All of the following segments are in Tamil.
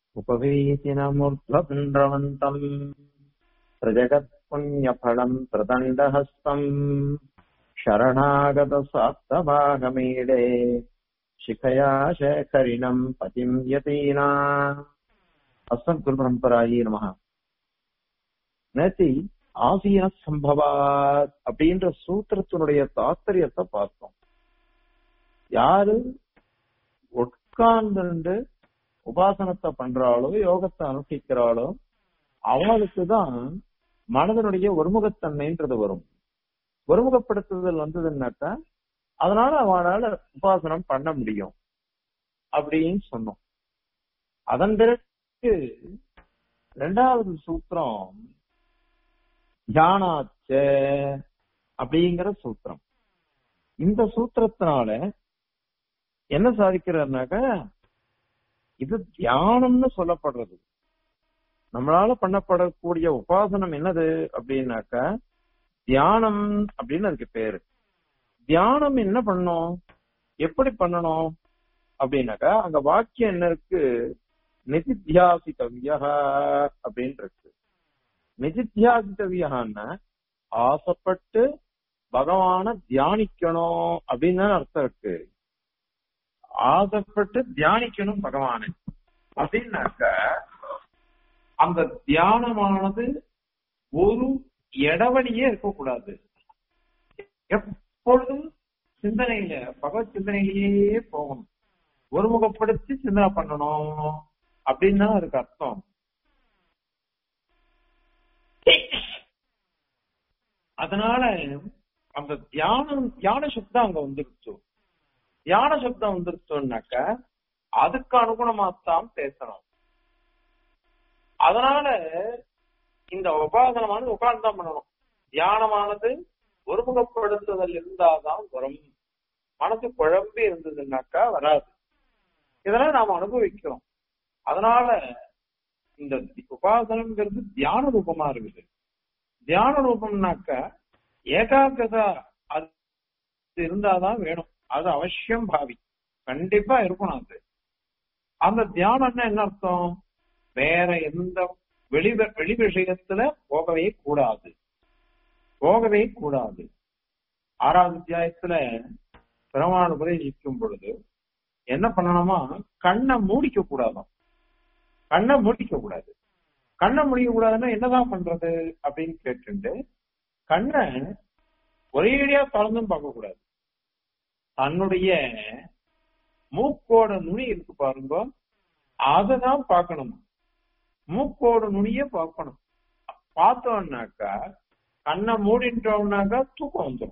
उपवीतिनमूर्ध्वपुण्ड्रवन्तम् प्रजगत्पुण्यफलम् प्रदण्डहस्तम् शरणागतसाप्तभागमीडे शिखया शेखरिणम् पतिम् यतीना அஸ்மத் குரு பரம்பராயி நமக நேத்தி ஆசீன சம்பவாத் அப்படின்ற சூத்திரத்தினுடைய தாத்பரியத்தை பார்த்தோம் யாரு உட்கார்ந்து உபாசனத்தை பண்றாளோ யோகத்தை அனுஷ்டிக்கிறாளோ அவளுக்கு தான் மனதனுடைய ஒருமுகத்தன்மைன்றது வரும் ஒருமுகப்படுத்துதல் வந்ததுன்னாக்கா அதனால அவனால உபாசனம் பண்ண முடியும் அப்படின்னு சொன்னோம் அதன் பிறகு ரெண்டாவது சூத்திரம் தியானாச்ச அப்படிங்கிற சூத்திரம் இந்த சூத்திரத்தினால என்ன சாதிக்கிறாருனாக்க இது தியானம்னு சொல்லப்படுறது நம்மளால பண்ணப்படக்கூடிய உபாசனம் என்னது அப்படின்னாக்க தியானம் அப்படின்னு அதுக்கு பேரு தியானம் என்ன பண்ணும் எப்படி பண்ணணும் அப்படின்னாக்கா அங்க வாக்கியம் என்ன இருக்கு நிதித்தியாசித்தவியா அப்படின்னு இருக்கு நிதித்தியாசித்தவியான்னா ஆசைப்பட்டு பகவான தியானிக்கணும் அப்படின்னு அர்த்தம் இருக்கு ஆசைப்பட்டு தியானிக்கணும் பகவான அப்படின்னாக்க அந்த தியானமானது ஒரு இடவழியே இருக்கக்கூடாது எப்பொழுதும் சிந்தனையில பகவத் சிந்தனையிலேயே போகணும் ஒருமுகப்படுத்தி சிந்தனை பண்ணணும் அப்படின்னு தான் அதுக்கு அர்த்தம் அதனால அந்த தியானம் தியான சப்தம் அங்க வந்துருச்சு தியான சப்தம் வந்துருச்சோன்னாக்க அதுக்கு அனுகுணமாத்தான் பேசணும் அதனால இந்த உபாசனமானது உட்கார்ந்து தான் பண்ணணும் தியானமானது ஒருமுகப்படுத்துதல் இருந்தாதான் வரும் மனசு குழம்பி இருந்ததுன்னாக்கா வராது இதெல்லாம் நாம அனுபவிக்கிறோம் அதனால இந்த உபாசனம்ங்கிறது தியான ரூபமா இருக்குது தியான ரூபம்னாக்க ஏகாகிரதா அது இருந்தாதான் வேணும் அது அவசியம் பாவி கண்டிப்பா இருக்கணும் அது அந்த தியானம்னா என்ன அர்த்தம் வேற எந்த வெளி வெளி விஷயத்துல போகவே கூடாது போகவே கூடாது ஆறாவது அத்தியாயத்துல பெருமாள் உபதேசிக்கும் பொழுது என்ன பண்ணணுமா கண்ணை மூடிக்க கூடாதாம் கண்ணை மூடிக்க கூடாது கண்ணை முடிக்க கூடாதுன்னா என்னதான் பண்றது அப்படின்னு கேட்டுட்டு கண்ணை ஒரேடியா திறந்தும் பார்க்க கூடாது தன்னுடைய மூக்கோட நுனி இருக்கு பாருங்க அததான் பார்க்கணும் மூக்கோட நுனிய பார்க்கணும் பார்த்தோம்னாக்கா கண்ணை மூடின்றோம்னாக்கா தூக்கம் வந்துடும்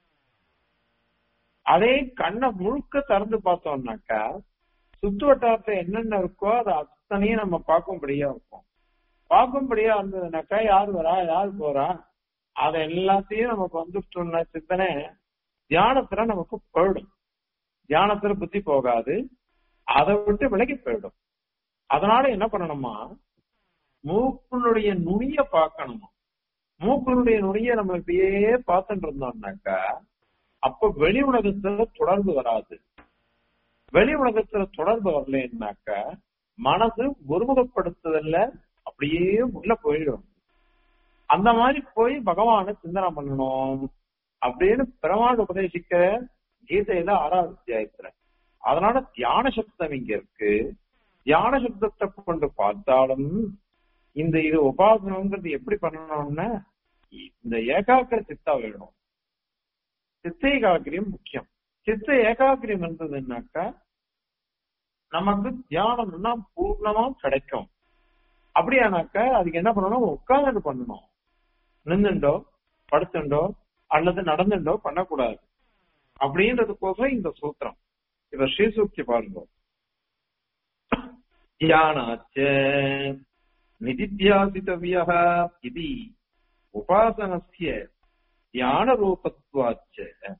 அதே கண்ணை முழுக்க திறந்து பார்த்தோம்னாக்கா சுத்து வட்டாரத்தை என்னென்ன இருக்கோ அது அத்தனையும் நம்ம பார்க்கும்படியா இருக்கும் பார்க்கும்படியா இருந்ததுனாக்கா யார் வரா யார் போறா அதை எல்லாத்தையும் நமக்கு வந்துட்டோம்னா சிந்தனை தியானத்துல நமக்கு போயிடும் தியானத்துல புத்தி போகாது அதை விட்டு விலகி போயிடும் அதனால என்ன பண்ணணுமா மூக்குனுடைய நுனிய பார்க்கணுமா மூக்குனுடைய நுனிய நம்ம இப்படியே பார்த்துட்டு இருந்தோம்னாக்கா அப்ப வெளி உலகத்துல தொடர்பு வராது வெளி உலகத்துல தொடர்பு வரலன்னாக்க மனசு ஒருமுகப்படுத்துதல்ல அப்படியே உள்ள போயிடும் அந்த மாதிரி போய் பகவான சிந்தனை பண்ணணும் அப்படின்னு பெருமாள் உபதேசிக்க கீதையில ஆறாவது அத்தியாயத்துல அதனால தியான சப்தம் இங்க இருக்கு தியான சப்தத்தை கொண்டு பார்த்தாலும் இந்த இது உபாசனம்ன்றது எப்படி பண்ணணும்னா இந்த ஏகாக்கிர சித்தா வேணும் சித்த ஏகாக்கிரியம் முக்கியம் சித்த ஏகாக்கிரியம் இருந்ததுன்னாக்கா நமக்கு தியானம்னா பூர்ணமா கிடைக்கும் அப்படியானாக்கா அதுக்கு என்ன பண்ணணும் உட்கார்ந்து பண்ணணும் நின்றுண்டோ படுத்துண்டோ அல்லது நடந்துண்டோ பண்ணக்கூடாது அப்படின்றதுக்கோசம் இந்த சூத்திரம் இப்ப ஸ்ரீசூக்தி பாருங்க தியானாச்ச நிதித்தியாசித்தவிய இது உபாசனஸ்ய தியான ரூபத்வாச்ச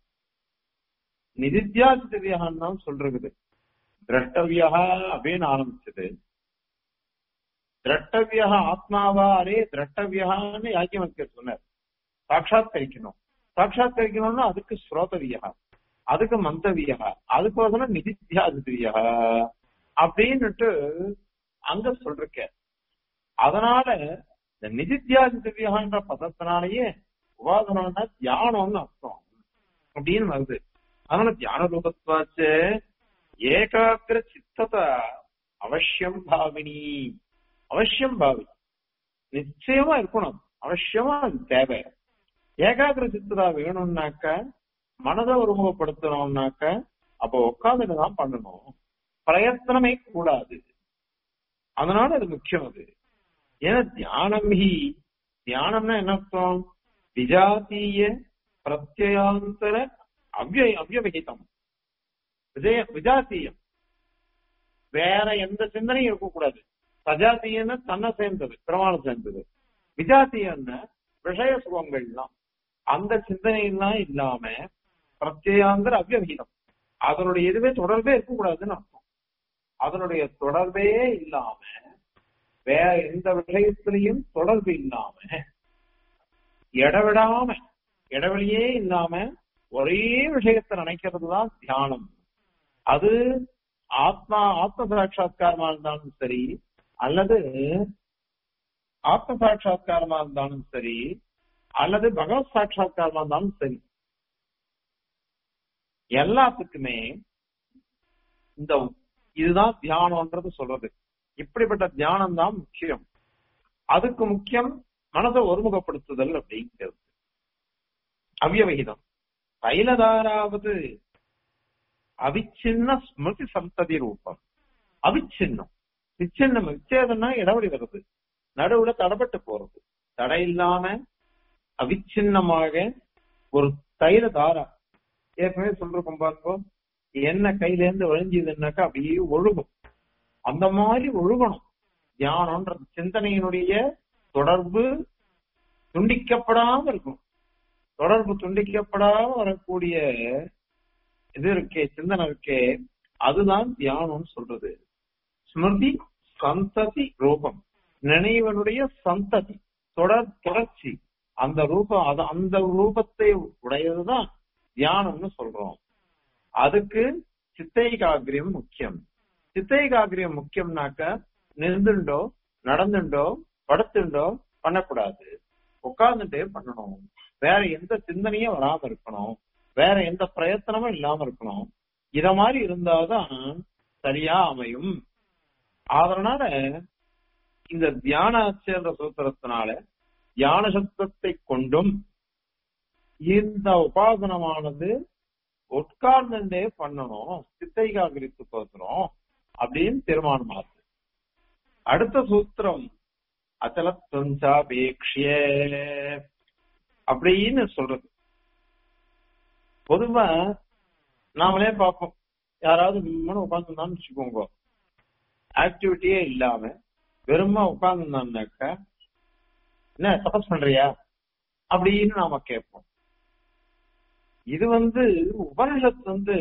நிதித்தியாசித்தவியான்னு சொல்றது திரஷ்டவியா அப்படின்னு ஆரம்பிச்சது திரட்டவியா ஆத்மாவா அரே திரட்டவியான்னு யாக்கியமத்தியர் சொன்னார் சாட்சாத்கரிக்கணும் சாட்சாத்கரிக்கணும்னா அதுக்கு ஸ்ரோதவியா அதுக்கு மந்தவியா அதுக்கோசரம் நிதித்தியாதித்யா அப்படின்னுட்டு அங்க சொல்றக்க அதனால இந்த நிதித்தியாதி திவ்யான்ற பதத்தினாலேயே உபாசனம்னா தியானம்னு அர்த்தம் அப்படின்னு வருது அதனால தியான ரூபத்வாச்சு ஏகாகிர சித்தத அவசியம் பாவினி அவசியம் பாவி நிச்சயமா இருக்கணும் அவசியமா அது தேவை ஏகாகிர சித்ததா வேணும்னாக்க மனதை ஒருமுகப்படுத்தணும்னாக்க அப்போ உட்காந்துட்டு தான் பண்ணணும் பிரயத்தனமே கூடாது அதனால அது முக்கியம் அது ஏன்னா தியானம் ஹி தியானம்னா என்ன அர்த்தம் விஜாத்தீய பிரத்யயாந்தர அவ்ய அவ்யவகிதம் விஜய விஜாத்தீயம் வேற எந்த சிந்தனையும் இருக்கக்கூடாது சஜாத்தியன்னு தன்னை சேர்ந்தது பிரமாணம் சேர்ந்தது விஜாத்தியன்னு விஷய சுகங்கள்லாம் அந்த சிந்தனையெல்லாம் இல்லாம பிரத்யேகாந்திர அவ்யவகிதம் அதனுடைய எதுவே தொடர்பே இருக்கக்கூடாதுன்னு அர்த்தம் அதனுடைய தொடர்பே இல்லாம வேற எந்த விஷயத்திலையும் தொடர்பு இல்லாம இடவிடாம இடைவெளியே இல்லாம ஒரே விஷயத்தை நினைக்கிறது தான் தியானம் அது ஆத்மா ஆத்ம சாட்சா்காரமா இருந்தாலும் சரி அல்லது ஆத்ம சாட்சா்காரமா இருந்தாலும் சரி அல்லது பகவத் சாட்சா்காரமா இருந்தாலும் சரி எல்லாத்துக்குமே இந்த இதுதான் தியானம்ன்றது சொல்றது இப்படிப்பட்ட தியானம் தான் முக்கியம் அதுக்கு முக்கியம் மனதை ஒருமுகப்படுத்துதல் அப்படிங்கிறது அவ்யவகிதம் தைலதாராவது அவிச்சின்ன ஸ்மிருதி சந்ததி ரூபம் அவிச்சின்னம் விச்சின்னம் விச்சேதம்னா இடைவெளி வருது நடுவுல தடப்பட்டு போறது தடை இல்லாம அவிச்சின்னமாக ஒரு தைல தாரா ஏற்கனவே சொல்றோம் பார்ப்போம் என்ன கையில இருந்து ஒழிஞ்சதுன்னாக்கா அப்படியே ஒழுகும் அந்த மாதிரி ஒழுகணும் தியானம்ன்றது சிந்தனையினுடைய தொடர்பு துண்டிக்கப்படாம இருக்கும் தொடர்பு துண்டிக்கப்படாம வரக்கூடிய இது இருக்கே சிந்தனை இருக்கே அதுதான் தியானம் சொல்றது ஸ்மிருதி சந்ததி ரூபம் நினைவனுடைய சந்ததி தொடர் தொடர்ச்சி அந்த ரூபம் அது அந்த ரூபத்தை உடையதுதான் தியானம்னு சொல்றோம் அதுக்கு சித்தைகாகிரியம் முக்கியம் சித்தைகாகிரியம் முக்கியம்னாக்க நின்றுண்டோ நடந்துண்டோ படுத்துண்டோ பண்ணக்கூடாது உட்கார்ந்துட்டே பண்ணணும் வேற எந்த சிந்தனையும் வராம இருக்கணும் வேற எந்த பிரயத்தனமும் இல்லாம இருக்கணும் இத மாதிரி இருந்தாதான் சரியா அமையும் அதனால இந்த தியான சேர்ந்த சூத்திரத்தினால தியான சப்தத்தை கொண்டும் இந்த உபாசனமானது உட்கார்ந்துட்டே பண்ணணும் சித்தைகாகிரித்து போகிறோம் அப்படின்னு தீர்மானமாகுது அடுத்த சூத்திரம் அச்சலத்வஞ்சாபேக்ஷிய அப்படின்னு சொல்றது பொதுவா நாமளே பார்ப்போம் யாராவது முன்னு உட்காந்துருந்தான்னு வச்சுக்கோங்க ஆக்டிவிட்டியே இல்லாம வெறுமா உட்கார்ந்துருந்தான்னாக்க என்ன தபஸ் பண்றியா அப்படின்னு நாம கேட்போம் இது வந்து உபனிஷத் வந்து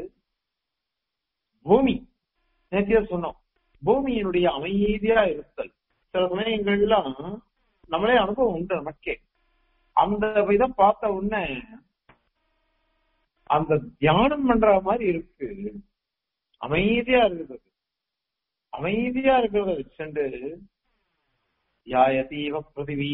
பூமி நேத்தியா சொன்னோம் பூமியினுடைய அமைதியா இருத்தல் சில சமயங்கள்லாம் நம்மளே அனுபவம் உண்டு நமக்கே அந்த இதை பார்த்த உடனே அந்த தியானம் பண்ற மாதிரி இருக்கு அமைதியா இருக்குது அமைதியா இருக்கிறத வச்சுண்டு யாயதீவ பிருத்திவி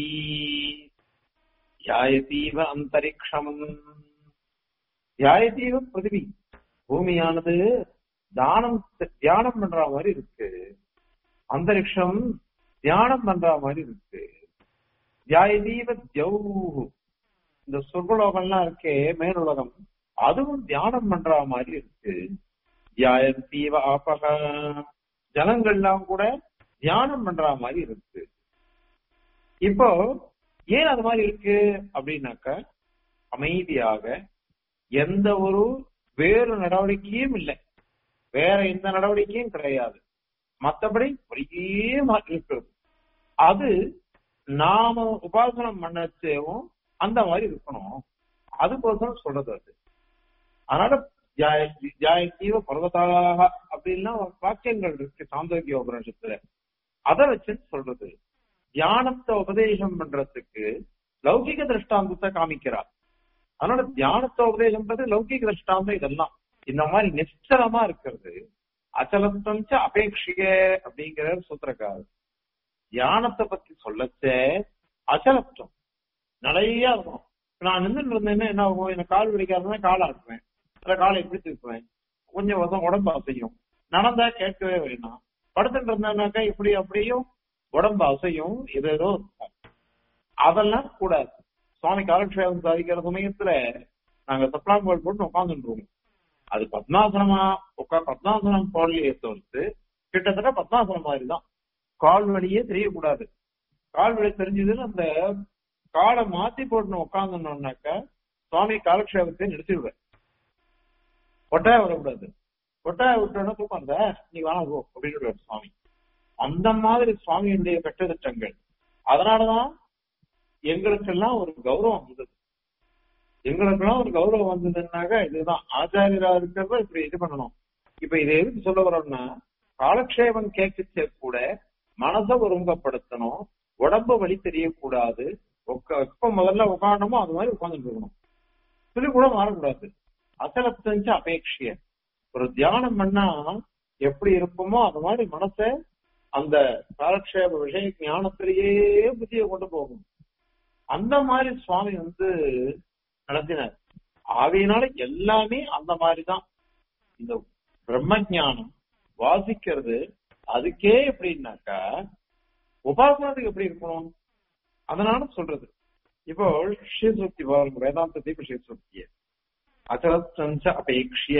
யாயதீவ அந்தரிக்ஷம் யாயதீவ பிருத்திவி பூமியானது தானம் தியானம் பண்ற மாதிரி இருக்கு அந்தரிக்ஷம் தியானம் பண்ற மாதிரி இருக்கு தியாயதீவ ஜவு இந்த சொர்க்கலோகம்லாம் இருக்கே மேலுலகம் அதுவும் தியானம் பண்ற மாதிரி இருக்கு தியாயதீவ ஆபக ஜனங்கள்லாம் கூட தியானம் பண்ற மாதிரி இருக்கு இப்போ ஏன் அது மாதிரி இருக்கு அப்படின்னாக்க அமைதியாக எந்த ஒரு வேறு நடவடிக்கையும் இல்லை வேற எந்த நடவடிக்கையும் கிடையாது மத்தபடி ஒரே மாதிரி இருக்கிறது அது நாம உபாசனம் பண்ணச்சேவும் அந்த மாதிரி இருக்கணும் அதுக்கோசரம் சொல்றது அது அதனால ஜாயத்தீவ பர்வதாக அப்படின்லாம் வாக்கியங்கள் இருக்கு சாந்தோக்கிய உபநிஷத்துல அதை வச்சு சொல்றது தியானத்தை உபதேசம் பண்றதுக்கு லௌகிக திருஷ்டாந்தத்தை காமிக்கிறார் அதனால தியானத்தை உபதேசம் பண்றது லௌகிக திருஷ்டாந்தம் இதெல்லாம் இந்த மாதிரி நிச்சலமா இருக்கிறது அச்சலத்தம் ச அபேட்சிய அப்படிங்கிற சூத்திரக்காரர் தியானத்தை பத்தி சொல்லச்சே அச்சலத்தம் நிறைய இருக்கும் நான் நின்றுட்டு இருந்தேன்னா என்ன ஆகும் எனக்கு கால் வலிக்காதுன்னா கால் ஆட்டுவேன் இல்ல காலை எப்படி திருப்புவேன் கொஞ்சம் வசம் உடம்பு அசையும் நடந்தா கேட்கவே வேணாம் படுத்துட்டு இருந்தாக்கா இப்படி அப்படியும் உடம்பு அசையும் இது ஏதோ இருக்கும் அதெல்லாம் கூடாது சுவாமி காலக்ஷேபம் சாதிக்கிற சமயத்துல நாங்க சப்ளாங்கோல் போட்டு உட்காந்துருவோம் அது பத்மாசனமா உட்கா பத்மாசனம் போடலையே தவிர்த்து கிட்டத்தட்ட பத்மாசனம் மாதிரி தான் கால் வலியே தெரியக்கூடாது கால் வலி தெரிஞ்சதுன்னு அந்த காலை மாத்தி போட்டு உட்காந்துனோம்னாக்கா சுவாமி காலக்ஷேபத்தை நிறுத்திடுவேன் கொட்டாய வரக்கூடாது கொட்டாய விட்டோன்னா தூக்கம் அந்த நீ வேணா போ அப்படின்னு சுவாமி அந்த மாதிரி சுவாமியுடைய கட்டுத்திட்டங்கள் அதனாலதான் எங்களுக்கெல்லாம் ஒரு கௌரவம் வந்தது எங்களுக்கெல்லாம் ஒரு கௌரவம் வந்ததுன்னாக்க இதுதான் ஆச்சாரியரா இருக்கிறத இப்படி இது பண்ணணும் இப்ப இதை எதுக்கு சொல்ல வரோம்னா காலக்ஷேபம் கேட்க கூட மனசை ஒருமுகப்படுத்தணும் உடம்பு வலி தெரியக்கூடாது எப்ப முதல்ல உட்காரணுமோ அது மாதிரி உட்கார்ந்துட்டு இருக்கணும் சொல்லி கூட மாறக்கூடாது அசலத்தஞ்ச அபேட்சிய ஒரு தியானம் பண்ணா எப்படி இருப்போமோ அது மாதிரி மனசை அந்த காலக்ஷேப விஷய ஞானத்திலேயே புத்தியை கொண்டு போகும் அந்த மாதிரி சுவாமி வந்து நடத்தினார் ஆகையினால எல்லாமே அந்த மாதிரிதான் இந்த பிரம்ம ஞானம் வாசிக்கிறது அதுக்கே எப்படின்னாக்கா உபாசனத்துக்கு எப்படி இருக்கணும் அதனால சொல்றது இப்போ ஸ்ரீசுக்தி பாருங்க வேதாந்த தீப ஸ்ரீசுக்திய அச்சலத்தம் அபேட்சிய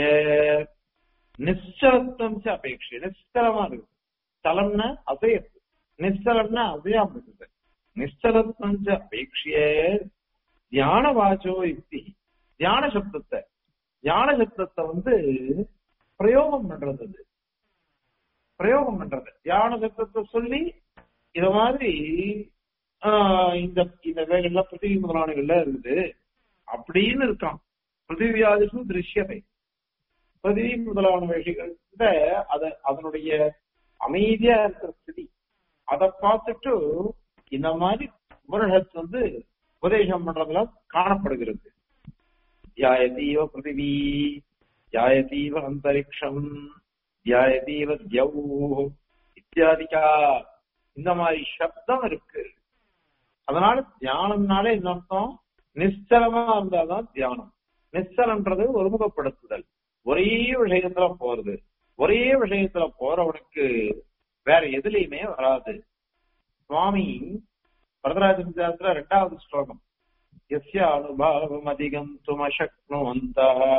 நிச்சலத்தம் அபேட்சிய நிச்சலமா இருக்கு ஸ்தலம்னா அசையது நிச்சலம்னா அசையாம இருக்குது நிச்சலத்தம் அபேட்சிய தியான வாச்சோ யுக்தி தியான சப்தத்தை தியான சப்தத்தை வந்து பிரயோகம் பண்றது அது பிரயோகம் பண்றது தியான சப்தத்தை சொல்லி இத மாதிரி இந்த இந்த வேலைகள்லாம் பிருத்திவி முதலானங்கள்ல இருக்குது அப்படின்னு இருக்கான் பிருத்திவியாதிசு திருஷ்யதை பிருத்திவி முதலான வேலைகள் அத அதனுடைய அமைதியா இருக்கிற ஸ்திதி அதை பார்த்துட்டு இந்த மாதிரி உபனிஷத் வந்து உபதேசம் பண்றதுல காணப்படுகிறது தியாயதீவ பிருத்திவி தியாயதீவ அந்தரிக்ஷம் தியாயதீவ தியௌ இத்தியாதிக்கா இந்த மாதிரி சப்தம் இருக்கு அதனால தியானம்னாலே என்ன அர்த்தம் நிச்சலமா இருந்தாதான் தியானம் நிச்சலன்றது ஒருமுகப்படுத்துதல் ஒரே விஷயத்துல போறது ஒரே விஷயத்துல போறவனுக்கு வேற எதுலையுமே வராது சுவாமி வரதராஜன் சாஸ்திர ரெண்டாவது ஸ்லோகம் எஸ்ய அனுபாவம் அதிகம் துமசக்னுவந்த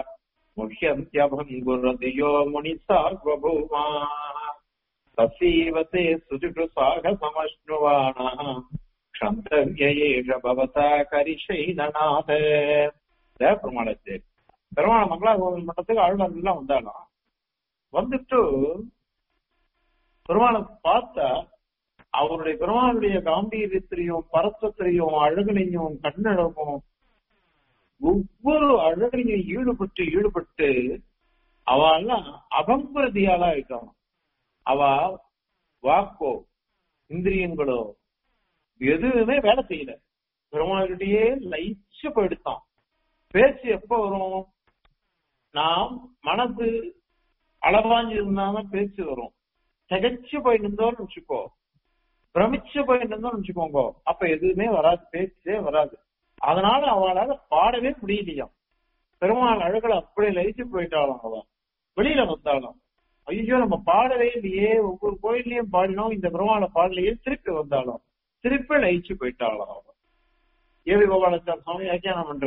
முஹ்யந்தியபங்குரதியோ முனி சார்வபூமா தசீவதே சுஜுடு சாகசமஷ்ணுவான க்ஷந்தவ்யேஷ பவதா கரிஷைதநாத பெருமாளத்தே பெருமாள மங்களா கோவில் மட்டத்துக்கு ஆழ்வார் எல்லாம் வந்தாலும் வந்துட்டு பெருமாளை பார்த்தா அவருடைய பெருமாளுடைய காம்பீரியத்திலையும் பரத்தத்திலையும் அழகனையும் கண்ணழகும் ஒவ்வொரு அழகனையும் ஈடுபட்டு ஈடுபட்டு அவெல்லாம் அபம்பிரதியாலா இருக்கான் அவ வாக்கோ இந்திரியங்களோ எதுவுமே வேலை செய்யல பெருமாளுடைய லயிச்சு போயிடுத்தான் பேச்சு எப்ப வரும் நாம் மனசு அளவாஞ்சு இருந்தாலும் பேச்சு வரும் திகச்சு போயிட்டு இருந்தோம்னு வச்சுக்கோ பிரமிச்சு போயிட்டு இருந்தோம்னு வச்சுக்கோங்க அப்ப எதுவுமே வராது பேச்சே வராது அதனால அவளால பாடவே முடியலையாம் பெருமாள் அழகுல அப்படி லயிச்சு போயிட்டாலும் அவ வெளியில வந்தாலும் ஐயோ நம்ம பாடவே இல்லையே ஒவ்வொரு கோயிலையும் பாடினோம் இந்த பெருமாளை பாடலையே திருப்பி வந்தாலும் திருப்பி லயிச்சு போயிட்டாலும் அவ ஏவி கோபாலச்சார் சுவாமி வியாக்கியானம் பண்ற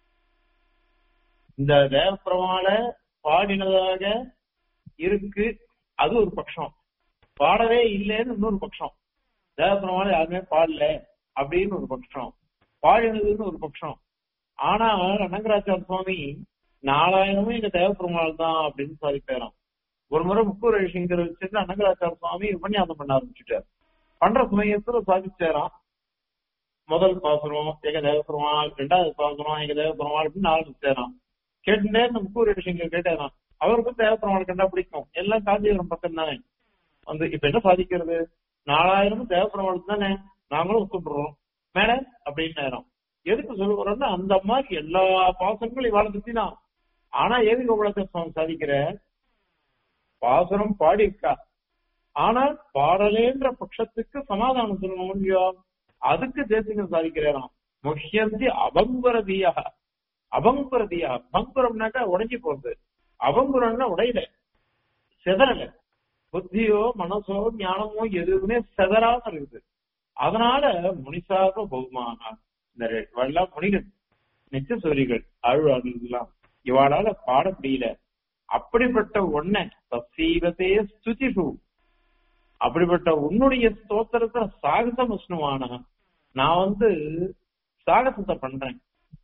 இந்த தேவ பெருமாளை பாடினதாக இருக்கு அது ஒரு பட்சம் பாடவே இல்லைன்னு இன்னொரு பட்சம் தேவ பெருமாளை யாருமே பாடல அப்படின்னு ஒரு பட்சம் பாடினதுன்னு ஒரு பட்சம் ஆனா அனங்கராச்சார சுவாமி நாலாயிரமும் எங்க தேவ பெருமாள் தான் அப்படின்னு சாதிப்பாராம் ஒரு முறை முக்கூர் ரிஷிங்கர் வச்சுட்டு அனங்கராச்சார சுவாமி உபன்யாசம் பண்ண ஆரம்பிச்சுட்டார் பண்ற சமயத்துல சாதிச்சாராம் முதல் பாசுரம் எங்க தேவ பெருமாள் ரெண்டாவது பாசுரம் எங்க தேவ பெருமாள் அப்படின்னு ஆரம்பிச்சாராம் கேட்டுட்டே இந்த முக்கூர் ரிஷிங்கர் கேட்டாராம் அவருக்கும் தேவ பெருமாள் கண்டா பிடிக்கும் எல்லாம் காஞ்சிபுரம் பக்கம் தானே வந்து இப்ப என்ன சாதிக்கிறது நாலாயிரமும் தேவ பெருமாள் தானே நாங்களும் ஒத்துப்படுறோம் மேல அப்படின்னு நேரம் எதுக்கு சொல்லுறோம்னா அந்த மாதிரி எல்லா பாசங்களும் இவாளை பத்தி தான் ஆனா ஏவி கோபுரத்தை சுவாமி சாதிக்கிற பாசுரம் பாடியிருக்கா ஆனால் பாடலேன்ற பட்சத்துக்கு சமாதானம் சொல்லணும் இல்லையோ அதுக்கு தேசிகம் சாதிக்கிறாராம் முக்கியந்தி அபங்குரதியா அபங்குரதியா பங்குரம்னாக்கா உடைஞ்சு போகுது அபங்குரம்னா உடையல செதறல புத்தியோ மனசோ ஞானமோ எதுவுமே செதறாம இருக்குது அதனால முனிசாக பகுமான இந்த வெள்ளா முனிகள் நிச்சசூரிகள் அழுவாளர்கள்லாம் இவாளால பாட முடியல அப்படிப்பட்ட ஒன்ன தசீவத்தைய ஸ்துதிஷு அப்படிப்பட்ட உன்னுடைய ஸ்தோத்திரத்தை சாகசம் விஷ்ணுவான நான் வந்து சாகசத்தை பண்றேன்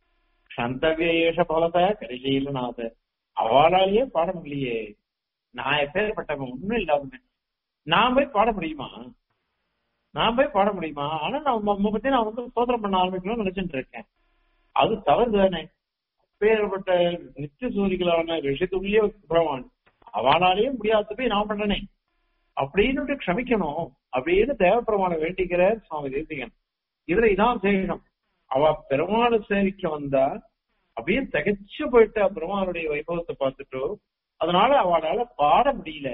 சந்தவேஷ பலத கரிசீலநாத அவளாலேயே பாட முடியலையே நான் எப்பேற்பட்டவன் ஒண்ணும் இல்லாதவன் நான் போய் பாட முடியுமா நான் போய் பாட முடியுமா ஆனா நான் உம்மை பத்தி நான் வந்து சோதனை பண்ண ஆரம்பிக்கணும்னு நினைச்சிட்டு இருக்கேன் அது தவறு தானே அப்பேற்பட்ட நித்திய சூரிகளான ரிஷித்துள்ளிய பிரமான் அவனாலேயே முடியாத போய் நான் பண்ணனே அப்படின்னு க்ஷமிக்கணும் அப்படின்னு தேவப்பிரமாணம் வேண்டிக்கிறார் சுவாமி தேசிகன் இதுல இதான் செய்யணும் அவ பெருமாளை சேவிக்க வந்தா அப்படியே திகைச்சு போயிட்டு பெருமாளுடைய வைபவத்தை பார்த்துட்டு அதனால அவளால பாட முடியல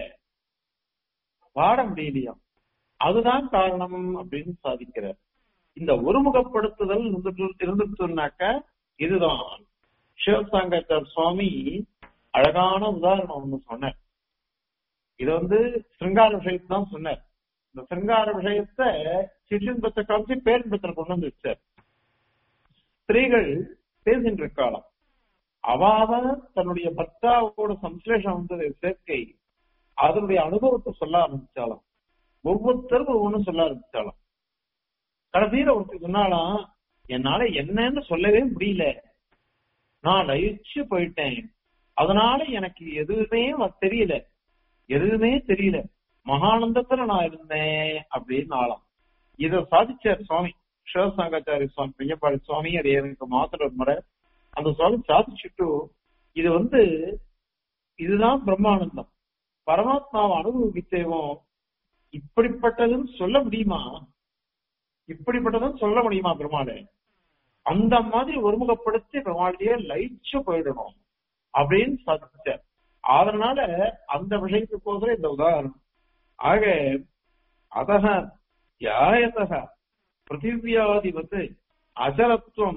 பாட முடியலையா அதுதான் காரணம் அப்படின்னு சாதிக்கிறார் இந்த ஒருமுகப்படுத்துதல் இருந்துட்டு இருந்துட்டுனாக்க இதுதான் சிவசாங்கர் சுவாமி அழகான உதாரணம் ஒண்ணு சொன்னார் இது வந்து சிருங்கார விஷயத்தை தான் சொன்னார் இந்த சிருங்கார விஷயத்த சிற்றின்பத்தை காமிச்சு பேரின்பத்தை கொண்டு வந்து வச்சார் ஸ்திரீகள் பேசிட்டு இருக்காளாம் அவாதான் தன்னுடைய பர்த்தாவோட சம்ஸ்லேஷம் வந்தது சேர்க்கை அதனுடைய அனுபவத்தை சொல்ல ஆரம்பிச்சாலாம் ஒவ்வொருத்தரும் ஒவ்வொன்றும் சொல்ல ஆரம்பிச்சாலாம் கடைசியில ஒருத்தர் சொன்னாலாம் என்னால என்னன்னு சொல்லவே முடியல நான் லயிச்சு போயிட்டேன் அதனால எனக்கு எதுவுமே தெரியல எதுவுமே தெரியல மகானந்தத்துல நான் இருந்தேன் அப்படின்னு ஆளாம் இத சாதிச்சார் சுவாமி சிவசங்காச்சாரிய சுவாமி பிரியப்பாடி சுவாமி அது எனக்கு மாத்திர ஒரு முறை அந்த சுவாமி சாதிச்சுட்டு இது வந்து இதுதான் பிரம்மானந்தம் பரமாத்மாவை அனுபவித்தேவும் இப்படிப்பட்டதுன்னு சொல்ல முடியுமா இப்படிப்பட்டதுன்னு சொல்ல முடியுமா பெருமாளே அந்த மாதிரி ஒருமுகப்படுத்தி பெருமாளையே லயிச்சு போயிடணும் அப்படின்னு சாதிச்சார் அதனால அந்த விஷயத்துக்கோசரம் இந்த உதாரணம் ஆக அதக தியாயதக பிருத்திவியாதிபத்து அஜலத்துவம்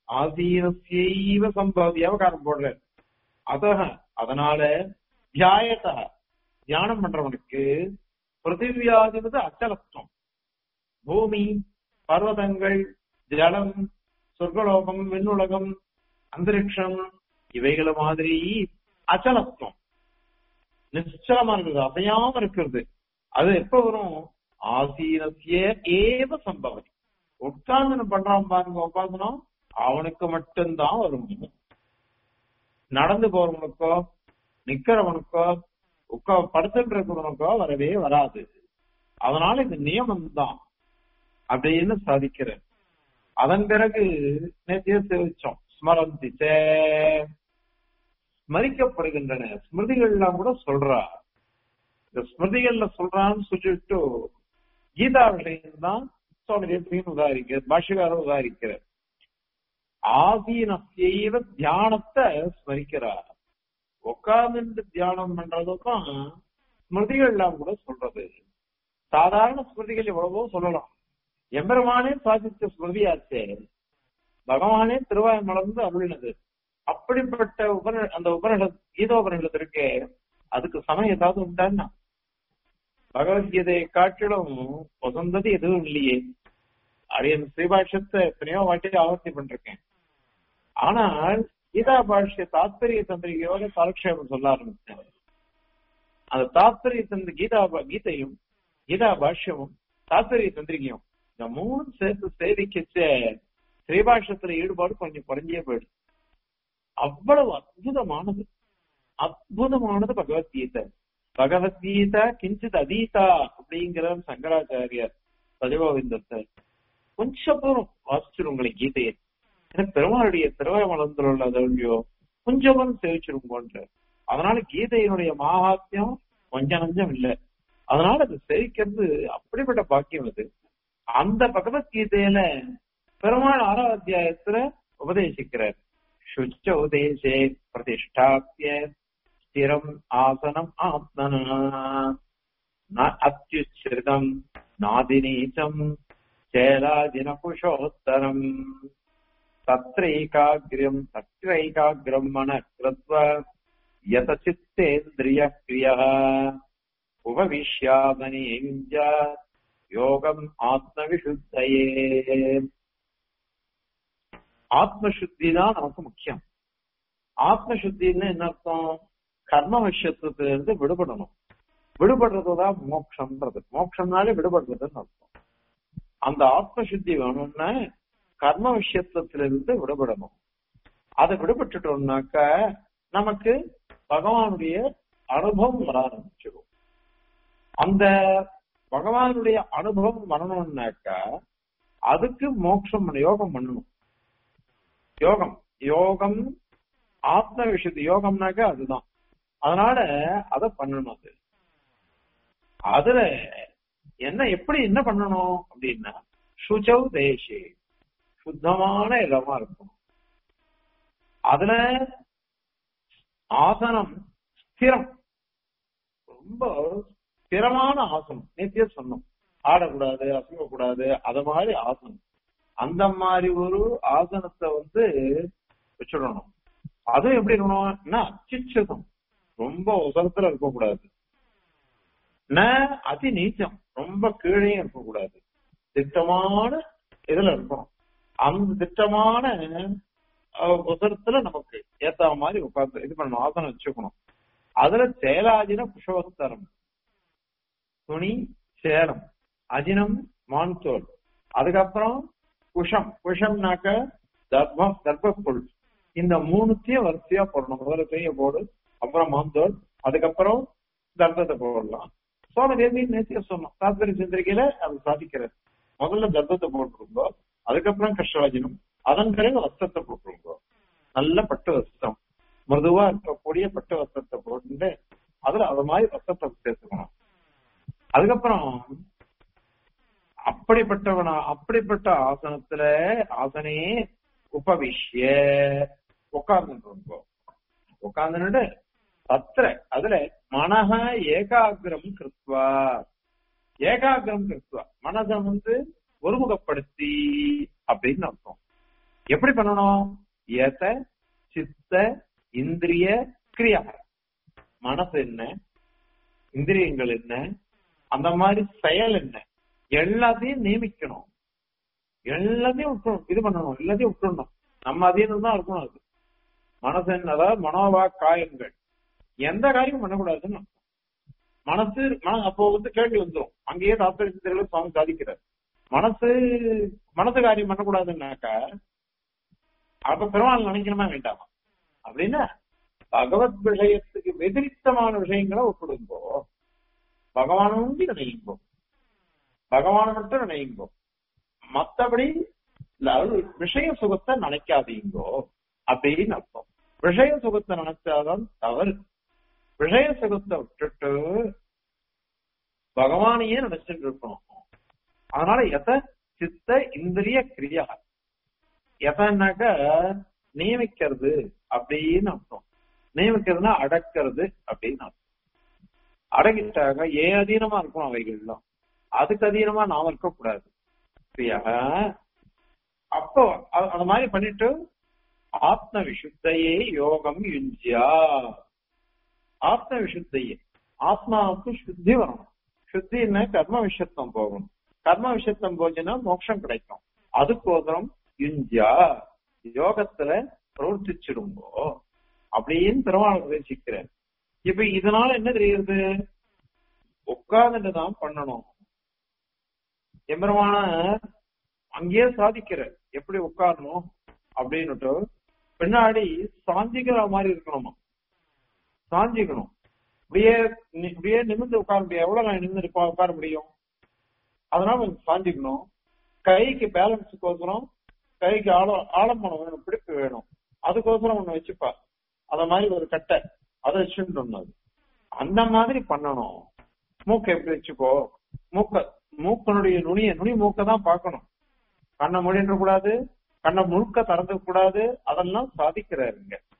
ஆசீனசைவ சம்பாதி அவகாரம் போடுற அதக அதனால தியாயத தியானம் பண்றவனுக்கு பிருத்திவியாதிபது அச்சலத்துவம் பூமி பர்வதங்கள் ஜலம் சொர்க்கலோகம் விண்ணுலகம் அந்தரிக்ஷம் இவைகள மாதிரி அச்சலத்துவம் நிச்சலமா இருக்குது அசையாம இருக்கிறது அது எப்ப வரும் ஆசீனசிய ஏவ சம்பவம் உட்கார்ந்து பண்றான் பாருங்க உட்கார்ந்தனும் அவனுக்கு மட்டும்தான் வரும் நடந்து போறவனுக்கோ நிக்கிறவனுக்கோ உட்கா படுத்துட்டு இருக்கிறவனுக்கோ வரவே வராது அதனால இது நியமம் தான் அப்படின்னு சாதிக்கிற அதன் பிறகு நேற்றைய சேவிச்சோம் ஸ்மரந்தி ஸ்மரிக்கப்படுகின்றன ஸ்மிருதிகள்லாம் கூட சொல்றா இந்த ஸ்மிருதிகள்ல சொல்றான்னு சொல்லிட்டு கீதா விஷயம் தான் சுவாமி தேசிகன் உதாரிக்க பாஷகாரர் உதாரிக்கிறார் ஆசீனத்தைவ தியானத்தை ஸ்மரிக்கிறார் உட்கார்ந்து தியானம் பண்றதுதான் ஸ்மிருதிகள்லாம் கூட சொல்றது சாதாரண ஸ்மிருதிகள் எவ்வளவோ சொல்லலாம் எம்பெருமானே சாதித்த ஸ்மிருதியாச்சே பகவானே திருவாய் மலர்ந்து அருளினது அப்படிப்பட்ட உபர அந்த உபனிஷத் கீதோபனிஷத்து இருக்கே அதுக்கு சமயம் ஏதாவது உண்டான்னா பகவத்கீதையை காட்டிலும் வசந்தது எதுவும் இல்லையே அரியன் ஸ்ரீபாஷ்யத்தை எத்தனையோ வாட்டி ஆவர்த்தி பண்ணிருக்கேன் ஆனால் கீதா பாஷ்ய தாத்பரிய தந்திரிகையோட காலக்ஷேபம் சொல்ல ஆரம்பிச்சேன் அந்த தாத்பரிய தந்திர கீதா கீதையும் கீதா பாஷ்யமும் தாத்பரிய தந்திரிகையும் இந்த மூணு சேர்த்து சேவிக்கச்ச ஸ்ரீபாஷ்யத்துல ஈடுபாடு கொஞ்சம் குறைஞ்சே போயிடுது அவ்வளவு அற்புதமானது அற்புதமானது பகவத்கீதை பகவத்கீதா கிஞ்சித் அதீதா அப்படிங்கிற சங்கராச்சாரியர் பதிகோவிந்தத்தை கொஞ்சம் தூரம் வாசிச்சிரும் உங்களை கீதையை எனக்கு பெருமாளுடைய திருவாய் மலர்ந்துள்ள உள்ளதோ கொஞ்சம் சேவிச்சிருங்கோன்ற அதனால கீதையினுடைய மாகாத்தியம் கொஞ்சம் நஞ்சம் இல்லை அதனால அது சேவிக்கிறது அப்படிப்பட்ட பாக்கியம் அது அந்த பகவத்கீதையில பெருமாள் ஆறாவது அத்தியாயத்துல உபதேசிக்கிறார் சுச்ச உதேசே பிரதிஷ்டாப்பிய ஸ்திரம் ஆசனம் ஆத்மனா ந அத்யுச்சிருதம் நாதிநீச்சம் சேலாதின புஷோத்தரம் தத்ரைகாகிரம் தத்ரைகாகிரம் மன கிருத்வ யத சித்தேந்திரிய கிரியா உபவிஷ்யாமணி யோகம் ஆத்மவிசுத்தையே ஆத்மசுத்தி தான் நமக்கு முக்கியம் ஆத்மசுத்தின்னு என்ன அர்த்தம் கர்ம விஷயத்திலிருந்து விடுபடணும் விடுபடுறதுதான் மோட்சம்ன்றது மோட்சம்னாலே விடுபடுறதுன்னு அர்த்தம் அந்த ஆத்மசுத்தி வேணும்னா கர்ம விஷயத்திலிருந்து விடுபடணும் அதை விடுபட்டுட்டோம்னாக்க நமக்கு பகவானுடைய அனுபவம் வர ஆரம்பிச்சிடும் அந்த பகவானுடைய அனுபவம் வரணும்னாக்கா அதுக்கு மோட்சம் பண்ண- யோகம் பண்ணணும் யோகம் யோகம் ஆத்ம விஷயத்து யோகம்னாக்க அதுதான் அதனால அத பண்ணணும் அது அதுல என்ன எப்படி என்ன பண்ணணும் அப்படின்னா சுச்சௌ தேசே சுத்தமான இடமா இருக்கும் அதுல ஆசனம் ஸ்திரம் ரொம்ப ஸ்திரமான ஆசனம் நேத்தியே சொன்னோம் ஆடக்கூடாது அசங்கக்கூடாது அத மாதிரி ஆசனம் அந்த மாதிரி ஒரு ஆசனத்தை வந்து வச்சுடணும் அதுவும் எப்படி இருக்கணும்னா அச்சிச்சதம் ரொம்ப உசரத்துல இருக்கக்கூடாது ந அதி நீச்சம் ரொம்ப கீழேயும் இருக்கக்கூடாது திட்டமான இதுல இருக்கணும் அந்த திட்டமான அஹ், உசரத்துல நமக்கு ஏத்த மாதிரி உட்கார்ந்து இது பண்ணணும் ஆசனம் வச்சுக்கணும் அதுல சேலாஜின புஷோத்தரம் துணி சேலம் அஜினம் மான்தோல் அதுக்கப்புறம் குஷம் குஷம்னாக்க தர்மம் தர்ப்பப்புல் இந்த மூணுத்தையும் வரிசையா போடணும் முதல்ல துணியை போடு அப்புறம் மாந்தோல் அதுக்கப்புறம் தர்ப்பத்தை போடலாம் சோழ தேவி நேத்திய சொன்னோம் தாத்பரிய சிந்திரிக்கையில அது சாதிக்கிறது முதல்ல தர்ப்பத்தை போட்டுருங்கோ அதுக்கப்புறம் கிருஷ்ணராஜனம் அதன் பிறகு வஸ்திரத்தை போட்டுருங்கோ நல்ல பட்டு வஸ்திரம் மிருதுவா இருக்கக்கூடிய பட்டு வஸ்திரத்தை போட்டு அதுல அது மாதிரி வஸ்திரத்தை சேர்த்துக்கணும் அதுக்கப்புறம் அப்படிப்பட்டவனா அப்படிப்பட்ட ஆசனத்துல ஆசனே உபவிஷ்ய உட்கார்ந்துட்டு உட்கார்ந்துட்டு தத்திர அதுல மனஹ ஏகாகிரம் கிருத்வா ஏகாகிரம் கிருத்வா மனதை வந்து ஒருமுகப்படுத்தி அப்படின்னு அர்த்தம் எப்படி பண்ணணும் ஏத சித்த இந்திரிய கிரியா மனசு என்ன இந்திரியங்கள் என்ன அந்த மாதிரி செயல் என்ன எல்லாத்தையும் நியமிக்கணும் எல்லாத்தையும் விட்டுணும் இது பண்ணணும் எல்லாத்தையும் விட்டுடணும் நம்ம அதீனம் தான் இருக்கணும் அது மனசு என்ன அதாவது மனோவா காயங்கள் எந்த காரியமும் பண்ணக்கூடாதுன்னு அர்த்தம். மனசு மன அப்போ வந்து கேள்வி வந்துடும் அங்கேயே தாத்பரிய சுவாமி சாதிக்கிறார் மனசு மனசு காரியம் பண்ணக்கூடாதுன்னாக்கா அப்ப பெருமாள் நினைக்கணுமா வேண்டாமா அப்படின்னா பகவத் விஷயத்துக்கு வெதிரித்தமான விஷயங்களை ஒப்பிடுங்கோ பகவான உண்டி நினைங்கோ பகவான மட்டும் நினைங்கோ மத்தபடி இல்ல, அது விஷய சுகத்தை நினைக்காதீங்கோ அப்படின்னு அர்த்தம் விஷய சுகத்தை நினைச்சாதான் தவறு விஷய சுகத்தை விட்டுட்டு பகவானையே நினைச்சிட்டு இருக்கணும் அதனால எத சித்த இந்திரிய கிரியா எதனாக்க நியமிக்கிறது அப்படின்னு அர்த்தம் நியமிக்கிறதுனா அடக்கிறது அப்படின்னு அர்த்தம் அடங்கிட்டாக ஏன் அதீனமா இருக்கும் அவைகள்லாம் அதுக்கு அதீனமா நாம இருக்கக்கூடாது சரியா அப்போ அ- அந்த மாதிரி பண்ணிட்டு ஆத்ம விசுத்தையே யோகம் யுஞ்சியா ஆத்ம விசுத்தையே ஆத்மாவுக்கு சுத்தி வரணும் சுத்தின்னா கர்ம விஷயத்தம் போகணும் கர்ம விஷயத்தம் போச்சுன்னா மோட்சம் கிடைக்கும் அதுக்கோசரம் யுஞ்சியா யோகத்துல பிரவர்த்திச்சிடுங்கோ அப்படின்னு பெருமாள் உபதேசிக்கிறார் இப்ப இதனால என்ன தெரியுது உட்கார்ந்துட்டு தான் பண்ணணும் எம்பெருமான அங்கேயே சாதிக்கிற எப்படி உட்காரணும் அப்படின்னுட்டு பின்னாடி சாஞ்சிக்கிற மாதிரி இருக்கணுமா சாஞ்சிக்கணும் இப்படியே நி- இப்படியே நிமிர்ந்து உட்கார முடியும் எவ்வளவு நான் நிமிர்ந்து உட்கா- உட்கார முடியும் அதனால கொஞ்சம் சாஞ்சிக்கணும் கைக்கு பேலன்ஸுக்கோசரம் கைக்கு ஆழ ஆழம்பணம் வேணும் பிடிப்பு வேணும் அதுக்கோசரம் ஒண்ணு வச்சுப்பா அத மாதிரி ஒரு கட்டை அதை வச்சுட்டு அது அந்த மாதிரி பண்ணணும் மூக்கை எப்படி வச்சுக்கோ மூக்க மூக்கனுடைய நுனிய நுனி மூக்க தான் பார்க்கணும் கண்ணை மூடின்ற கூடாது கண்ணை முழுக்க திறந்து கூடாது அதெல்லாம் சாதிக்கிறாருங்க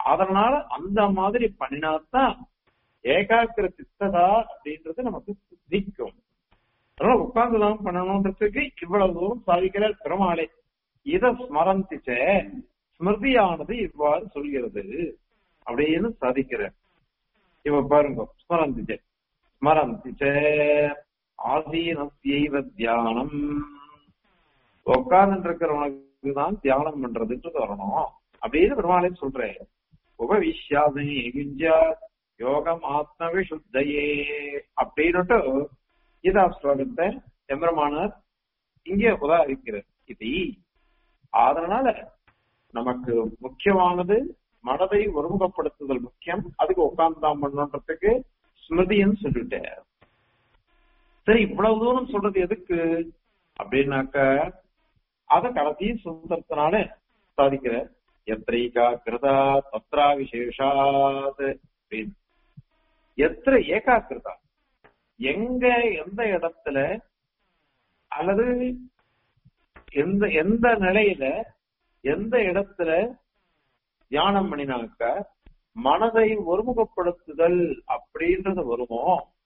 அதனால அந்த மாதிரி பண்ணினாத்தான் ஏகாக்கிர சித்ததா அப்படின்றது நமக்கு சித்திக்கும் அதனால உட்கார்ந்துதான் பண்ணணும்ன்றதுக்கு இவ்வளவு தூரம் சாதிக்கிறார் பெருமாளே இத ஸ்மரந்திச்ச ஸ்மிருதியானது இவ்வாறு சொல்கிறது அப்படின்னு சாதிக்கிறார் இவ பாருங்க ஸ்மரந்திச்ச ஸ்மரந்திச்ச ஆசீனஸ்யைவ தியானம் உட்கார்ந்து இருக்கிறவனுக்கு தான் தியானம் பண்றதுன்றது வரணும் அப்படின்னு பெருமாளே சொல்றேன் உபவிஷ்யாசனி யுஞ்சா யோகம் ஆத்ம விசுத்தையே அப்படின்னுட்டு கீதா ஸ்லோகத்தை எம்பெருமானார் இங்கே உதாரிக்கிறார் இது அதனால நமக்கு முக்கியமானது மனதை ஒருமுகப்படுத்துதல் முக்கியம் அதுக்கு உட்கார்ந்து தான் பண்ணணுன்றதுக்கு ஸ்மிருதின்னு சொல்லிட்டேன் சரி இவ்வளவு தூரம் சொல்றது எதுக்கு அப்படின்னாக்க அத கடைசி சுந்தரத்தினால சாதிக்கிற எத்திரைகா கிருதா தத்ரா விசேஷாத் அப்படின்னு எத்திர ஏகாக்கிருதா எங்க எந்த இடத்துல அல்லது எந்த எந்த நிலையில எந்த இடத்துல தியானம் பண்ணினாக்க மனதை ஒருமுகப்படுத்துதல் அப்படின்றது வருமோ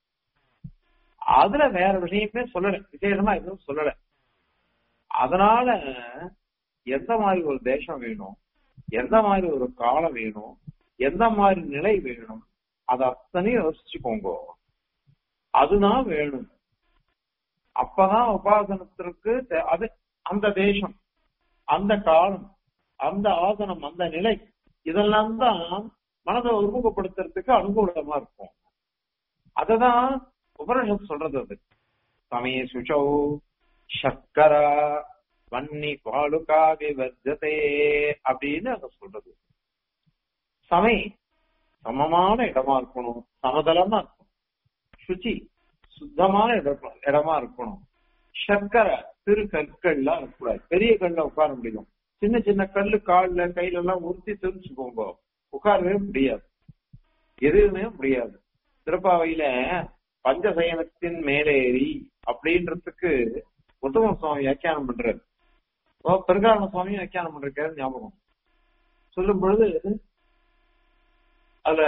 அதுல வேற விஷயமே சொல்லல விசேஷமா எதுவும் சொல்லல அதனால எந்த மாதிரி ஒரு தேசம் வேணும் எந்த மாதிரி ஒரு காலம் வேணும் எந்த மாதிரி நிலை வேணும் அதை அத்தனையும் யோசிச்சுக்கோங்க அதுதான் வேணும் அப்பதான் உபாசனத்திற்கு தே- அது அந்த தேசம் அந்த காலம் அந்த ஆசனம் அந்த நிலை இதெல்லாம் தான் மனதை ஒருமுகப்படுத்துறதுக்கு அனுகூலமா இருக்கும் அததான் உபனிஷத் சொல்றது அது சமய சுச்சௌ சக்கரா வன்னி பாலுகா விவர்ஜதே அப்படின்னு அத சொல்றது சமை சமமான இடமா இருக்கணும் சமதளமா இருக்கணும் சுச்சி சுத்தமான இடம் இடமா இருக்கணும் சர்க்கரை சிறு கற்கள்லாம் இருக்கக்கூடாது பெரிய கல்ல உட்கார முடியும் சின்ன சின்ன கல்லு கால்ல கையில எல்லாம் உறுத்தி தெரிஞ்சுக்கோங்க உட்காரவே முடியாது எதுவுமே முடியாது திருப்பாவையில பஞ்சசயனத்தின் மேலேறி அப்படின்றதுக்கு உத்தம சுவாமி வியாக்கியானம் பண்றாரு ஓ, பெருங்காரண சுவாமி வியாக்கியானம் பண்றாரு ஞாபகம் சொல்லும் பொழுது அதுல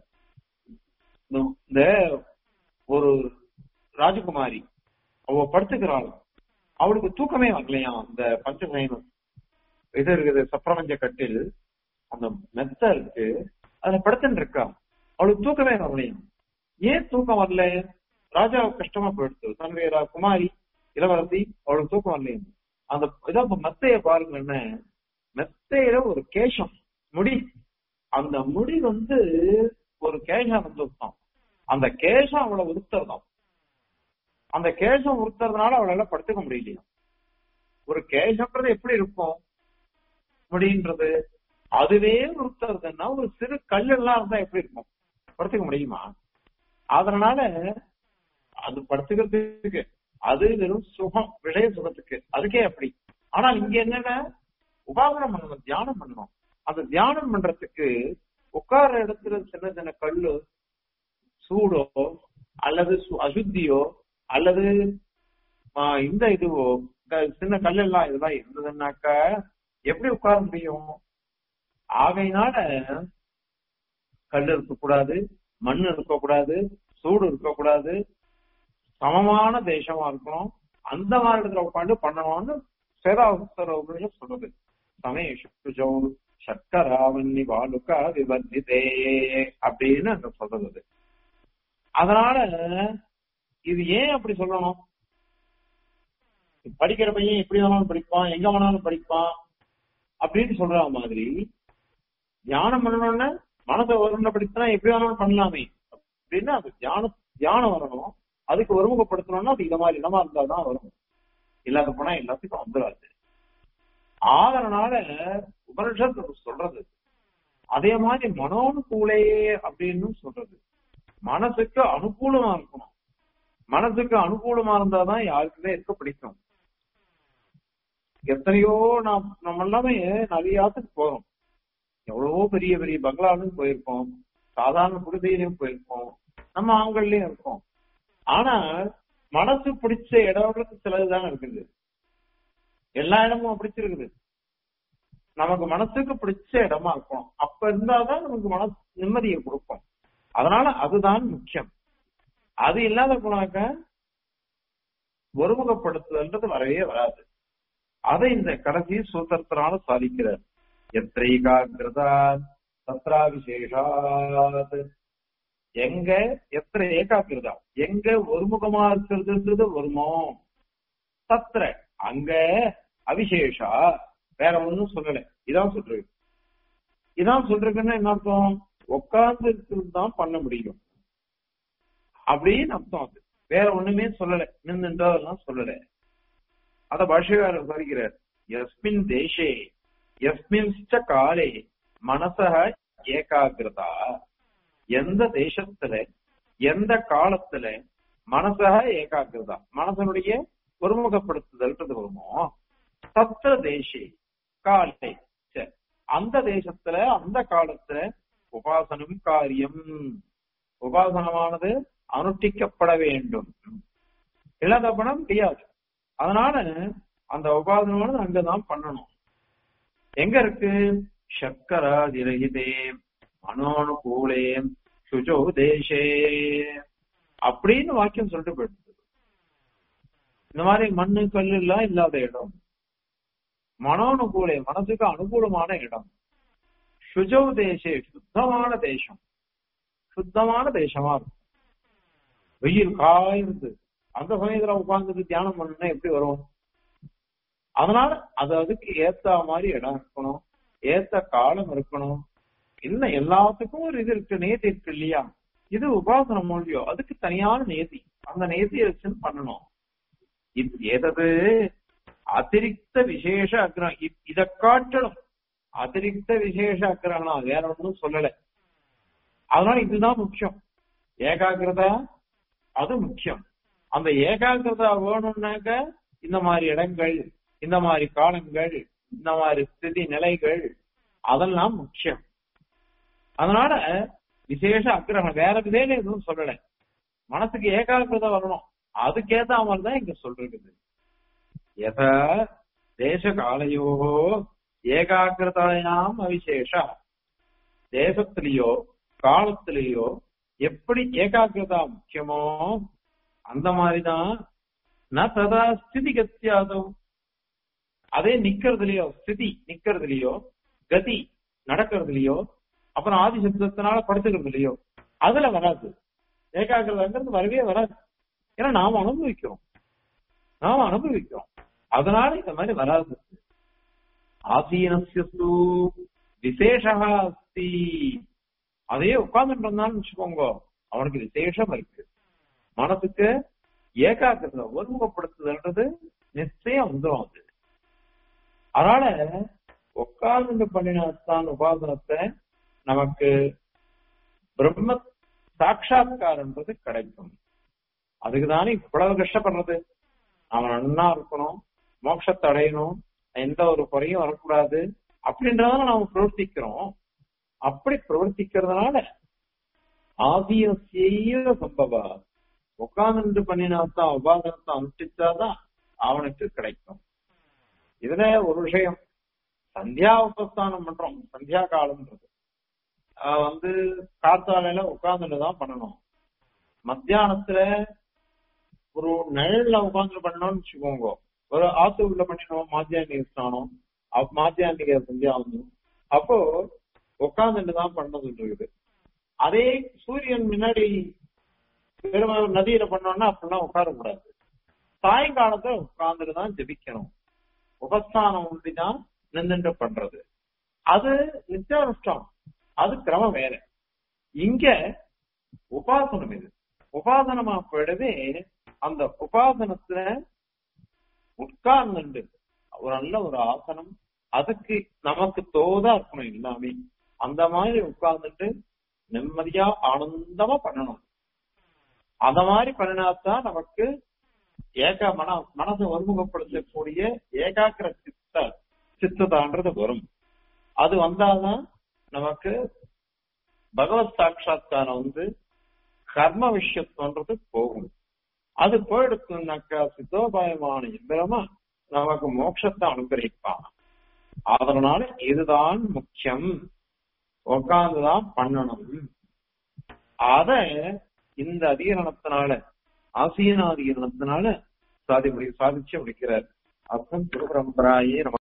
இந்த- இந்த ஒரு ராஜகுமாரி அவ படுத்துக்கிறாள் அவளுக்கு தூக்கமே வரலையா அந்த பஞ்சசயனம் இது இருக்குது சப்ரபஞ்ச கட்டில் அந்த மெத்த இருக்கு அதுல படுத்துன்னு இருக்கா அவளுக்கு தூக்கமே வரலையா ஏன் தூக்கம் வரல ராஜா கஷ்டமா போயிடுச்சு தன்னுடைய ரா- குமாரி இளவரசி அவளுக்கு தூக்கம் வரலையா அந்த இதான் இப்ப மெத்தைய பாருங்க என்ன மெத்தையில ஒரு கேசம் முடி அந்த முடி வந்து ஒரு கேசம் வந்து விட்டான் அந்த கேசம் அவளை உறுத்துறதாம் அந்த கேசம் உறுத்துறதுனால அவளால படுத்துக்க முடியலையா ஒரு கேசம்ன்றது எப்படி இருக்கும் முடின்றது அதுவே உறுத்துறதுன்னா ஒரு சிறு கல் எல்லாம் இருந்தா எப்படி இருக்கும் படுத்துக்க முடியுமா அதனால அது படுத்துக்கிறதுக்கு அது வெறும் சுகம் விஷய சுகத்துக்கு அதுக்கே அப்படி ஆனால் இங்க என்னன்னா உபாசனம் பண்ணணும் தியானம் பண்ணணும் அந்த தியானம் பண்றதுக்கு உட்கார இடத்துல சின்ன சின்ன கல்லு சூடோ அல்லது சு- அசுத்தியோ அல்லது ஆ, இந்த இதுவோ இந்த சின்ன கல்லெல்லாம் இதெல்லாம் இருந்ததுன்னாக்கா எப்படி உட்கார முடியும் ஆகையினால கல் இருக்கக்கூடாது மண் இருக்கக்கூடாது சூடு இருக்கக்கூடாது சமமான தேசமா இருக்கணும் அந்த மாதிரி இடத்துல உட்காந்து பண்ணணும்னு சேராவசர உபனிஷத் சொல்றது சமேஷு சக்கராவன்னி பாலுக்கா விவர்ஜிதே அப்படின்னு அங்க சொல்றது அது. அதனால இது ஏன் அப்படி சொல்லணும் படிக்கிற பையன் எப்படி வேணாலும் படிப்பான் எங்க வேணாலும் படிப்பான் அப்படின்னு சொல்ற மாதிரி தியானம் பண்ணணும்னா மனதை ஒருமுகப்படுத்தினா எப்படி வேணாலும் பண்ணலாமே அப்படின்னா அது தியானம் தியானம் வரணும் அதுக்கு ஒருமுகப்படுத்தணும்னா அது இந்த மாதிரி இடமா இருந்தாதான் வரும் இல்லாத போனா எல்லாத்துக்கும் வந்துடாது ஆதரனால உபனிஷத் அது சொல்றது அதே மாதிரி மனோனுகூலே அப்படின்னு சொல்றது மனசுக்கு அனுகூலமா இருக்கணும் மனசுக்கு அனுகூலமா இருந்தாதான் யாருக்குமே இருக்க பிடிக்கும் எத்தனையோ நாம் நம்ம எல்லாமே நிறைய இடத்துக்கு போறோம் எவ்வளவோ பெரிய பெரிய பங்களாலும் போயிருக்கோம் சாதாரண குடிசையிலையும் போயிருக்கோம் நம்ம ஆண்கள்லயும் இருக்கோம் ஆனா மனசு பிடிச்ச இடங்களுக்கு சிலதுதானே இருக்குது எல்லா இடமும் பிடிச்சிருக்குது நமக்கு மனசுக்கு பிடிச்ச இடமா இருக்கணும் அப்ப இருந்தாதான் நமக்கு மனசு நிம்மதியை கொடுக்கும் அதனால அதுதான் முக்கியம் அது இல்லாத போனாக்க ஒருமுகப்படுத்துதல்ன்றது வரவே வராது அதை இந்த கடைசி சூத்திரத்தினால சாதிக்கிறார் எத்திரைகாகிரதா தத்ரா விசேஷாத் எங்க எத்தனை ஏகாக்கிரதா எங்க ஒருமுகமா இருக்கிறதுன்றது வருமோ தத்திர அங்க அவிசேஷா வேற ஒண்ணும் சொல்லல இதான் சொல்றது இதான் சொல்றதுன்னா என்ன அர்த்தம் உட்கார்ந்து இருக்கிறது தான் பண்ண முடியும் அப்படின்னு அர்த்தம் அது வேற ஒண்ணுமே சொல்லல நின்றுன்றதெல்லாம் சொல்லல அத பாஷகாரர் வருகிறார் எஸ்மின் தேசே எஸ்மின் காலே மனசக ஏகாகிரதா எந்த தேசத்துல எந்த காலத்துல மனசக ஏகாகிரதா மனசனுடைய ஒருமுகப்படுத்துதல்ன்றது வருமோ தத்திர தேசே காலே ச. அந்த தேசத்துல அந்த காலத்துல உபாசனம் காரியம் உபாசனமானது அனுஷ்டிக்கப்பட வேண்டும் இல்லாத பணம் முடியாது அதனால அந்த உபாசனமானது அங்கதான் பண்ணணும் எங்க இருக்கு சக்கரா திரகிதே மனோனுகூலே சுஜோ தேசே அப்படின்னு வாக்கியம் சொல்லிட்டு போயிடுது இந்த மாதிரி மண்ணு கல்லு எல்லாம் இல்லாத இடம் மனோனுகூலே மனசுக்கு அனுகூலமான இடம் சுஜோ தேசே சுத்தமான தேசம் சுத்தமான தேசமா இருக்கும் வெயில் காய்ந்து அந்த சமயத்துல உட்கார்ந்துட்டு தியானம் பண்ணணும்னா எப்படி வரும் அதனால அது அதுக்கு ஏத்த மாதிரி இடம் இருக்கணும் ஏத்த காலம் இருக்கணும் இன்னும் எல்லாத்துக்கும் ஒரு இது இருக்கு நேதி இருக்கு இல்லையா இது உபாசன மொழியோ அதுக்கு தனியான நேதி அந்த நேதியை வச்சுன்னு பண்ணணும் இது ஏதது அதிரிக்த விசேஷ அக்ரகம் இ- இத காட்டிலும் அதிரிக்த விசேஷ அக்ரகணம் வேற ஒன்றும் சொல்லல அதனால இதுதான் முக்கியம் ஏகாகிரதா அது முக்கியம் அந்த ஏகாகிரதா வேணும்னாக்க இந்த மாதிரி இடங்கள் இந்த மாதிரி காலங்கள் இந்த மாதிரி ஸ்திதி நிலைகள் அதெல்லாம் முக்கியம் அதனால விசேஷ அக்கிரகம் வேற விதேல எதுவும் சொல்லல மனசுக்கு ஏகாகிரதை வரணும் அதுக்கேத்த மாதிரி தான் இங்க சொல்றது எத தேச காலையோ ஏகாகிரதாயாம் அவிசேஷ தேசத்திலேயோ காலத்திலேயோ எப்படி ஏகாகிரதா முக்கியமோ அந்த மாதிரிதான் ந ததா ஸ்திதி கத்தியாதோ அதே நிக்கிறதுலயோ ஸ்திதி நிக்கிறதுலயோ கதி நடக்கிறதுலயோ அப்புறம் ஆதி சப்தத்தினால படுத்துக்கிறதுலயோ அதுல வராது ஏகாகிரதாங்கிறது வரவே வராது ஏன்னா நாம அனுபவிக்கிறோம் நாம அனுபவிக்கிறோம் அதனால இந்த மாதிரி வராது ஆசீனஸ்யஸ்து விசேஷா அஸ்தி அதையே உட்கார்ந்துட்டு இருந்தான்னு வச்சுக்கோங்க அவனுக்கு விசேஷம் இருக்கு மனசுக்கு ஏகாக்கிரதை ஒருமுகப்படுத்துதல்ன்றது நிச்சயம் வந்துடும் அது அதனால உட்கார்ந்து பண்ணினாத்தான் உபாசனத்தை நமக்கு பிரம்ம சாட்சா்காரன்றது கிடைக்கும் அதுக்குதானே இவ்வளவு கஷ்டப்படுறது அவன் நன்னா இருக்கணும் மோட்சத்தை அடையணும் எந்த ஒரு குறையும் வரக்கூடாது அப்படின்றதால நாம பிரவர்த்திக்கிறோம் அப்படி பிரவர்த்திக்கிறதுனால ஆதீனசெய்ய சம்பவா உட்கார்ந்து பண்ணினாத்தான் உபாசனத்தை அனுஷ்டிச்சாதான் அவனுக்கு கிடைக்கும் இதுல ஒரு விஷயம் சந்தியா உபஸ்தானம் பண்றோம் சந்தியா காலம்ன்றது ஆஹ் வந்து காத்தாலையில உட்கார்ந்துட்டு தான் பண்ணணும் மத்தியானத்துல ஒரு நிழல்ல உட்கார்ந்து பண்ணணும்னு வச்சுக்கோங்க ஒரு ஆத்து உள்ள பண்ணினோம் மாத்தியானிக ஸ்நானம் அப்ப மாத்தியானிக சந்தியா வந்து அப்போ உட்கார்ந்துட்டு தான் பண்ணது இருக்குது அதே சூரியன் முன்னாடி பெருமாள் நதியில பண்ணோம்னா அப்படிலாம் உட்காரக்கூடாது சாயங்காலத்துல உட்கார்ந்துட்டு தான் ஜெபிக்கணும் உபஸ்தானம் ஒன்றிதான் நின்று பண்றது அது நித்தியானுஷ்டானம் அது கிரமம் வேற இங்க உபாசனம் இது உபாசனமா போயிடவே அந்த உபாசனத்துல உட்கார்ந்துண்டு ஒரு நல்ல ஒரு ஆசனம் அதுக்கு நமக்கு தோதா இருக்கணும் எல்லாமே அந்த மாதிரி உட்கார்ந்துட்டு நிம்மதியா ஆனந்தமா பண்ணணும் அந்த மாதிரி பண்ணினாத்தான் நமக்கு ஏக மன மனசை ஒருமுகப்படுத்தக்கூடிய ஏகாக்கிர சித்த சித்ததான்றது வரும் அது வந்தாதான் நமக்கு பகவத் சாட்சா்காரம் வந்து கர்ம விஷயத்துன்றது போகும் அது போயிடுச்சுனாக்கா சித்தோபாயமான எந்திரமா நமக்கு மோட்சத்தை அனுகிரகிப்பான் அதனால இதுதான் முக்கியம் உட்கார்ந்துதான் பண்ணணும் அத இந்த அதிகரணத்தினால ஆசீனாதிகரணத்தினால சாதி முடி சாதிச்சு முடிக்கிறார் அர்த்தம் குரு பரம்பராயே நம